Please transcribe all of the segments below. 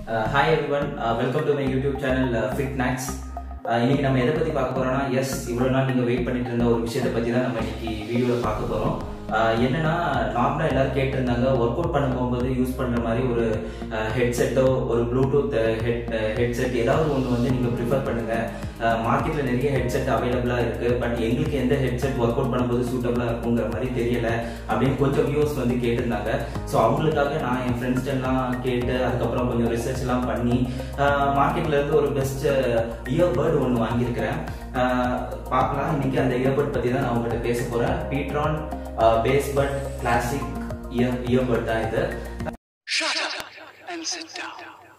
Hi everyone welcome to my YouTube channel fit knocks இன்னைக்கு நம்ம எதை பத்தி பார்க்க போறோம்னா எஸ் இவ்வளவு நாள் நீங்க வெயிட் பண்ணிட்டு இருந்த ஒரு விஷயத்தை பத்தி தான் நம்ம இன்னைக்கு வீடியோல பார்க்க போறோம் Uh, என்னன்னா நார்மலா எல்லாரும் கேட்டிருந்தாங்க ஒர்க் அவுட் பண்ண போகும்போது யூஸ் பண்ற மாதிரி ஒரு ஹெட்செட்டோ ஒரு ப்ளூடூத் ஹெட் ஹெட்செட் ஏதாவது ஒன்று வந்து நீங்க ப்ரிஃபர் பண்ணுங்க மார்க்கெட்ல நிறைய ஹெட்செட் அவைலபிளா இருக்கு பட் எங்களுக்கு எந்த ஹெட்செட் ஒர்க் அவுட் பண்ணும்போது சூட்டபிளா இருக்குங்கிற மாதிரி தெரியல அப்படின்னு கொஞ்சம் வியூஸ் வந்து கேட்டிருந்தாங்க ஸோ அவங்களுக்காக நான் என் ஃப்ரெண்ட்ஸ் எல்லாம் கேட்டு அதுக்கப்புறம் கொஞ்சம் ரிசர்ச் எல்லாம் பண்ணி மார்க்கெட்ல இருந்து ஒரு பெஸ்ட் இயர்பர்ட் ஒன்று வாங்கியிருக்கிறேன் ஆஹ் பார்க்கலாம் இன்னைக்கு அந்த இயர்பட் பத்தி தான் நான் உங்ககிட்ட பேச போறேன் beatron bass bud classic ear earbud தான் இது Shut up and sit down.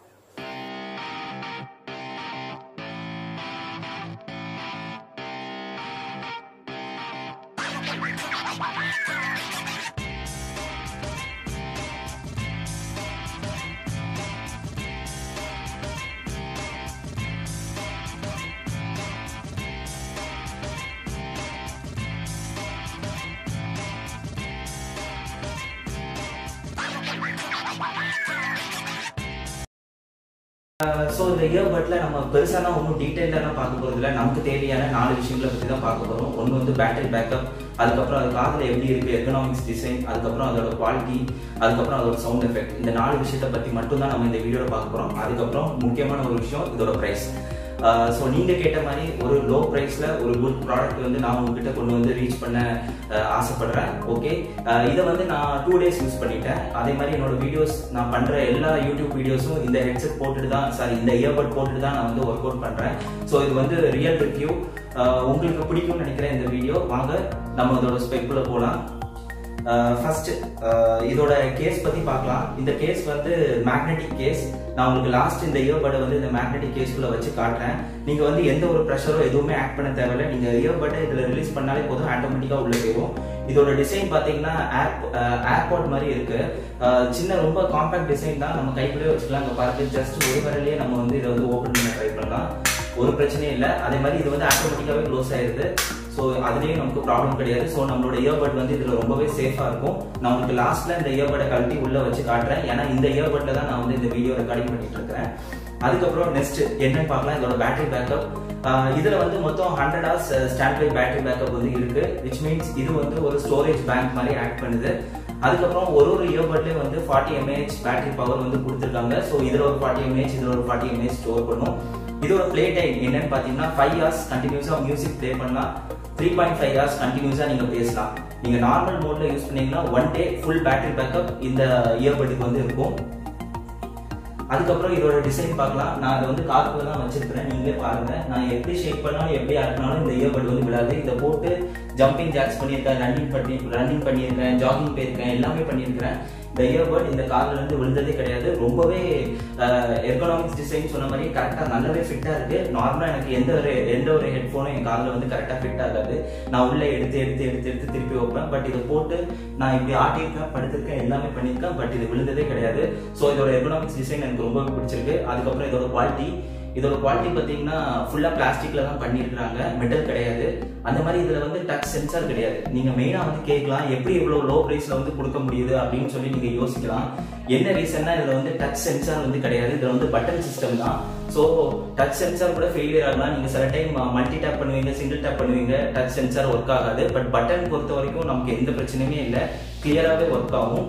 So இந்த இயர்பட்ல நம்ம பெருசாலாம் ஒன்றும் டீட்டெயிலாக பார்க்க போகிறது இல்லை நமக்கு தேவையான நாலு விஷயங்களை பற்றி தான் பார்க்க போகிறோம் ஒன்று வந்து பேட்டரி பேக்கப் அதுக்கப்புறம் அது காதில் எப்படி இருக்குது எக்கனாமிக்ஸ் டிசைன் அதுக்கப்புறம் அதோட குவாலிட்டி அதுக்கப்புறம் அதோட சவுண்ட் எஃபெக்ட் இந்த நாலு விஷயத்தை பற்றி மட்டும் தான் நம்ம இந்த வீடியோவில் பார்க்க போகிறோம் அதுக்கப்புறம் முக்கியமான ஒரு விஷயம் இதோட ப்ரைஸ் ஸோ நீங்கள் கேட்ட மாதிரி ஒரு லோ ப்ரைஸில் ஒரு குட் ப்ராடக்ட் வந்து நான் உங்ககிட்ட கொண்டு வந்து ரீச் பண்ண அஹ், ஆசைப்படுறேன் ஓகே இதை வந்து நான் டூ டேஸ் யூஸ் பண்ணிட்டேன் அதே மாதிரி என்னோட வீடியோஸ் நான் பண்ணுற எல்லா யூடியூப் வீடியோஸும் இந்த ஹெட்செட் போட்டுட்டு தான் சாரி இந்த இயர்பட் போட்டுட்டு தான் நான் வந்து ஒர்க் அவுட் பண்ணுறேன் ஸோ இது வந்து ரியல் ரிவ்யூ உங்களுக்கு பிடிக்கும்னு நினைக்கிறேன் இந்த வீடியோ வாங்க நம்ம இதோட ஸ்பெக்குள்ள போகலாம் ஃபர்ஸ்ட் இதோட கேஸ் பத்தி பார்க்கலாம் இந்த கேஸ் வந்து மேக்னெட்டிக் கேஸ் நான் உங்களுக்கு லாஸ்ட் இந்த இயர்பட்டை வந்து இந்த மேக்னெட்டிக் கேஸ்குள்ள வச்சு காட்டுறேன் நீங்க வந்து எந்த ஒரு ப்ரெஷரோ எதுவுமே ஆட் பண்ண தேவையில்லை நீங்க இயர்பட்டை இதுல ரிலீஸ் பண்ணாலே போதும் ஆட்டோமேட்டிக்கா உள்ள போயிடும் இதோட டிசைன் பாத்தீங்கன்னா ஏர்பாட் மாதிரி இருக்கு அஹ், சின்ன ரொம்ப காம்பாக்ட் டிசைன் தான் நம்ம கைக்குள்ளே வச்சுக்கலாம் அங்க பார்த்து ஜஸ்ட் ஒரு விரலையே நம்ம வந்து இதை வந்து ஓப்பன் பண்ண ட்ரை பண்ணலாம் ஒரு பிரச்சனையும் இல்லை அதே மாதிரி இது வந்து ஆட்டோமேட்டிக்காவே க்ளோஸ் ஆயிருது ஸோ அதுலேயும் நமக்கு ப்ராப்ளம் கிடையாது ஸோ நம்மளோட இயர்பட் வந்து இதில் ரொம்பவே சேஃபாக இருக்கும் நான் உங்களுக்கு லாஸ்ட்ல இந்த இயர்பட்டை கழட்டி உள்ள வச்சு காட்டுறேன் ஏன்னா இந்த இயர்பட்டில் தான் நான் வந்து இந்த வீடியோ ரெக்கார்டிங் பண்ணிட்டு இருக்கிறேன் அதுக்கப்புறம் நெக்ஸ்ட் என்னன்னு பார்க்கலாம் இதோட பேட்டரி பேக்கப் இதுல வந்து மொத்தம் hundred hours standby battery backup வந்து இருக்கு விச் மீன்ஸ் இது வந்து ஒரு ஸ்டோரேஜ் பேங்க் மாதிரி ஆக்ட் பண்ணுது அதுக்கப்புறம் ஒரு ஒரு இயர்பட்லேயும் வந்து ஃபார்ட்டி எம்ஏஹெச் பேட்டரி பவர் வந்து கொடுத்துருக்காங்க ஸோ இதில் ஒரு ஃபார்ட்டி எம்ஏஹெச் இதில் ஒரு ஃபார்ட்டி எம்ஏஹெச் ஸ்டோர் பண்ணும் இதோட ப்ளே டைம் என்னன்னு பார்த்தீங்கன்னா ஃபைவ் ஹவர்ஸ் கண்டினியூஸாக மியூசிக் ப்ளே பண்ணலாம் த்ரீ பாயிண்ட் ஃபைவ் ஹவர்ஸ் கண்டினியூஸாக நீங்கள் பேசலாம் நீங்கள் நார்மல் மோட்ல யூஸ் பண்ணீங்கன்னா one day full battery backup இந்த இயர்பட்டுக்கு வந்து இருக்கும் அதுக்கப்புறம் இதோட டிசைன் பார்க்கலாம் நான் அதை வந்து கார்க்குள்ள தான் வச்சிருக்கிறேன் நீங்களே பாருங்க நான் எப்படி ஷேக் பண்ணாலும் எப்படி ஆட்டினாலும் இந்த இயர்பட் வந்து விழாது இதை போட்டு ஜம்பிங் ஜாக்ஸ் பண்ணியிருக்கேன் ரன்னிங் பண்ணி ரன்னிங் பண்ணியிருக்கேன் ஜாகிங் போயிருக்கேன் எல்லாமே பண்ணியிருக்கிறேன் இந்த இயர்பட் இந்த கார்ல இருந்து விழுந்ததே கிடையாது ரொம்பவே எர்கனாமிக்ஸ் டிசைன் சொன்ன மாதிரி கரெக்டாக நல்லாவே ஃபிட்டாக இருக்கு நார்மலாக எனக்கு எந்த ஒரு எந்த ஒரு ஹெட்ஃபோனும் என் காதில் வந்து கரெக்டாக ஃபிட் ஆகாது நான் உள்ள எடுத்து எடுத்து எடுத்து எடுத்து திருப்பி வைப்பேன் பட் இதை போட்டு நான் இப்படி ஆட்டியிருக்கேன் படுத்திருக்கேன் எல்லாமே பண்ணியிருக்கேன் பட் இது விழுந்ததே கிடையாது ஸோ இதோட எர்கனாமிக்ஸ் டிசைன் எனக்கு ரொம்பவே பிடிச்சிருக்கு அதுக்கப்புறம் இதோட குவாலிட்டி இதோட குவாலிட்டி பார்த்தீங்கன்னா ஃபுல்லாக பிளாஸ்டிக்ல தான் பண்ணியிருக்காங்க மெட்டல் கிடையாது அந்த மாதிரி இதில் வந்து டச் சென்சார் கிடையாது நீங்கள் மெயினாக வந்து கேட்கலாம் எப்படி இவ்வளோ லோ ப்ரைஸில் வந்து கொடுக்க முடியுது அப்படின்னு சொல்லி நீங்கள் யோசிக்கலாம் என்ன ரீசன்னா இதில் வந்து டச் சென்சார் வந்து கிடையாது இதில் வந்து பட்டன் சிஸ்டம் தான் ஸோ டச் சென்சார் கூட ஃபெயிலியர் ஆகலாம் நீங்கள் சில டைம் மல்டி டேப் பண்ணுவீங்க சிங்கிள் டேப் பண்ணுவீங்க டச் சென்சார் ஒர்க் ஆகாது பட் பட்டன் பொறுத்த வரைக்கும் நமக்கு எந்த பிரச்சனையுமே இல்லை கிளியராகவே ஒர்க் ஆகும்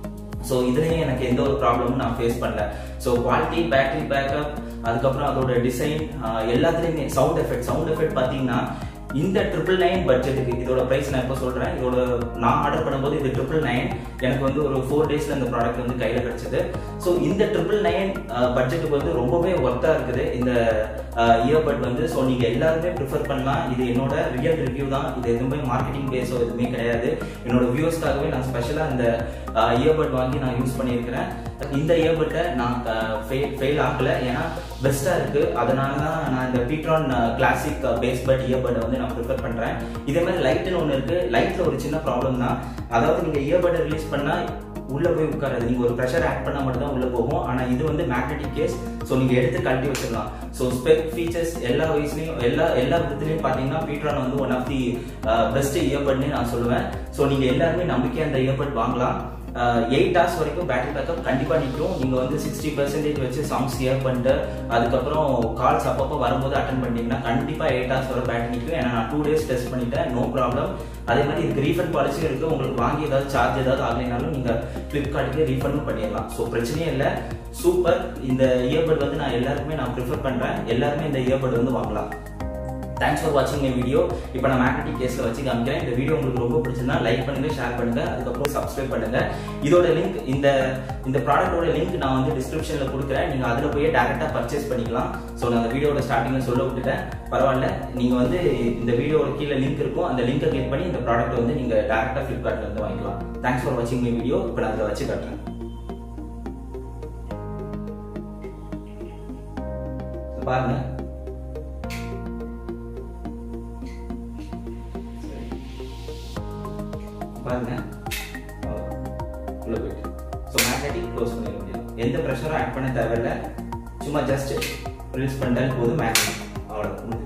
ஸோ இதுலேயும் எனக்கு எந்த ஒரு ப்ராப்ளமும் நான் ஃபேஸ் பண்ணல ஸோ குவாலிட்டி பேட்டரி பேக்கப் அதுக்கப்புறம் அதோட டிசைன் எல்லாத்துலேயுமே சவுண்ட் எஃபெக்ட் சவுண்ட் எஃபெக்ட் பார்த்தீங்கன்னா இந்த ட்ரிபிள் நைன் பட்ஜெட்டுக்கு இதோட ப்ரைஸ் நான் இப்போ சொல்கிறேன் இதோட நான் ஆர்டர் பண்ணும்போது இது ட்ரிபிள் நைன் எனக்கு வந்து ஒரு ஃபோர் டேஸில் இந்த ப்ராடக்ட் வந்து கையில் கிடச்சிது ஸோ இந்த ட்ரிபிள் நைன் பட்ஜெட்டுக்கு வந்து ரொம்பவே ஒர்த்தாக இருக்குது இந்த இயர்பட் வந்து ஸோ நீங்கள் எல்லாருமே ப்ரிஃபர் பண்ணலாம் இது என்னோட ரியல் ரிவ்யூ தான் இது எதுவுமே மார்க்கெட்டிங் பேஸோ எதுவுமே கிடையாது என்னோட வியூஸ்க்காகவே நான் ஸ்பெஷலாக இந்த இயர்பட் வாங்கி நான் யூஸ் பண்ணியிருக்கிறேன் இந்த இயர்பட்டை நான் ஃபெயில் ஆகலை ஏன்னா பெஸ்ட்டாக இருக்குது அதனால தான் நான் இந்த பீட்ரான் கிளாசிக் பேஸ் பட் இயர்பட்டை வந்து நான் ப்ரிஃபர் பண்ணுறேன் இதே மாதிரி லைட்டுன்னு ஒன்று இருக்குது லைட்டில் ஒரு சின்ன ப்ராப்ளம் தான் அதாவது நீங்கள் இயர்பட்டை ரிலீஸ் பண்ணால் உள்ள போய் உட்காராது நீங்க ஒரு ப்ரெஷர் ஆட் பண்ணா மட்டும் தான் உள்ள போகும் ஆனா இது வந்து மேக்னெட்டிக் கேஸ் ஸோ நீங்க எடுத்து கழட்டி வச்சிடலாம் ஸோ ஸ்பெக் ஃபீச்சர்ஸ் எல்லா வயசுலயும் எல்லா எல்லா விதத்துலயும் பாத்தீங்கன்னா பீட்ரான் வந்து ஒன் ஆஃப் தி பெஸ்ட் இயர்பட்னு நான் சொல்லுவேன் ஸோ நீங்க எல்லாருமே நம்பிக்கையா அந்த இயர்பட் வாங்கலாம் எயிட் ஹவர்ஸ் வரைக்கும் பேட்டரி பேக்கப் கண்டிப்பாக நிற்கும் நீங்கள் வந்து சிக்ஸ்டி பர்சன்டேஜ் வச்சு சாங்ஸ் ஹியர் பண்ணிட்டு அதுக்கப்புறம் கால்ஸ் அப்பப்போ வரும்போது அட்டன் பண்ணிட்டீங்கன்னா கண்டிப்பாக எயிட் ஹவர்ஸ் வரை பேட்டரி நிற்கும் ஏன்னா நான் டூ டேஸ் டெஸ்ட் பண்ணிட்டேன் நோ ப்ராப்ளம் அதே மாதிரி இதுக்கு ரீஃபண்ட் பாலிசியும் இருக்குது உங்களுக்கு வாங்கி ஏதாவது சார்ஜ் ஏதாவது ஆகலைனாலும் நீங்கள் ஃப்ளிப்கார்ட்டுக்கு ரீஃபண்டும் பண்ணிடலாம் ஸோ பிரச்சனையே இல்லை சூப்பர் இந்த இயர்பட் வந்து நான் எல்லாருக்குமே நான் ப்ரிஃபர் பண்ணுறேன் எல்லாருமே இந்த இயர்பட் வந்து வாங்கலாம் தேங்க்ஸ் ஃபார் வாட்சிங் மை வீடியோ இப்போ நான் மேக்னட்டிக் கேஸில் வச்சு காமிக்கிறேன் இந்த வீடியோ உங்களுக்கு ரொம்ப பிடிச்சிருந்தா லைக் பண்ணுங்க ஷேர் பண்ணுங்க அதுக்கப்புறம் சப்ஸ்கிரைப் பண்ணுங்க இதோட லிங்க் இந்த இந்த ப்ராடக்ட்டோட லிங்க் நான் வந்து டிஸ்கிரிப்ஷனில் கொடுக்குறேன் நீங்கள் அதில் போய் டேரெக்டாக பர்ச்சேஸ் பண்ணிக்கலாம் ஸோ நான் அந்த வீடியோட ஸ்டார்டிங்கில் சொல்ல விட்டுட்டேன் பரவாயில்ல நீங்கள் வந்து இந்த வீடியோட கீழே லிங்க் இருக்கும் அந்த லிங்கை கிளிக் பண்ணி இந்த ப்ராடக்ட் வந்து நீங்கள் டேரெக்டாக ஃப்ளிப்கார்ட்ல வந்து வாங்கிக்கலாம் தேங்க்ஸ் ஃபார் வாட்சிங் மை வீடியோ இப்போ நான் அதை வச்சு காட்டுறேன் பாருங்க பாருங்க உள்ள போயிட்டு ஸோ மேக்னெட்டிக் க்ளோஸ் பண்ணிட முடியும் எந்த ப்ரெஷரும் ஆட் பண்ண தேவையில்ல சும்மா ஜஸ்ட் ரிலீஸ் பண்ணிட்டாலும் போதும் மேக்னெட் அவ்வளோ